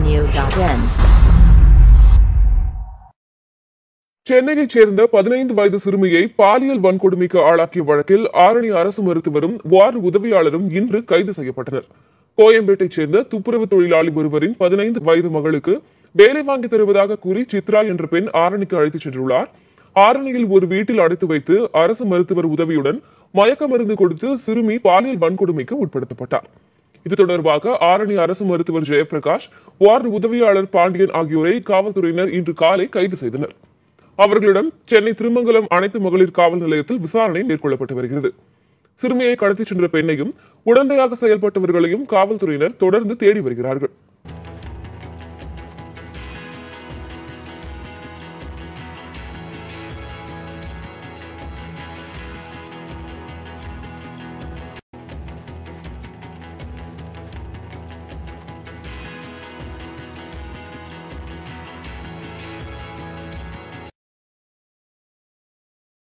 tamilradio.in. சென்னையைச் சேர்ந்த பதினைந்து வயது சிறுமியை பாலியல் வன்கொடுமைக்கு ஆளாக்கிய வழக்கில் ஆரணி அரசு மருத்துவரும் வார்டு உதவியாளரும் இன்று கைது செய்யப்பட்டனர் கோயம்பேட்டைச் சேர்ந்த துப்புரவு தொழிலாளி ஒருவரின் பதினைந்து வயது மகளுக்கு வேலை வாங்கி தருவதாக கூறி சித்ரா என்ற பெண் ஆரணிக்கு அழைத்துச் சென்றுள்ளார் ஆரணியில் ஒரு வீட்டில் அடைத்து வைத்து அரசு மருத்துவர் உதவியுடன் மயக்க மருந்து கொடுத்து சிறுமி பாலியல் வன்கொடுமைக்கு உட்படுத்தப்பட்டார் இது தொடர்பாக ஆரணி அரசு மருத்துவர் ஜெயபிரகாஷ் வார்டு உதவியாளர் பாண்டியன் ஆகியோரை காவல்துறையினர் இன்று காலை கைது செய்தனர் அவர்களிடம் சென்னை திருமங்கலம் அனைத்து மகளிர் காவல் நிலையத்தில் விசாரணை மேற்கொள்ளப்பட்டு வருகிறது சிறுமியை கடத்திச் சென்ற பெண்ணையும் உடந்தையாக செயல்பட்டவர்களையும் காவல்துறையினர் தொடர்ந்து தேடி வருகிறார்கள்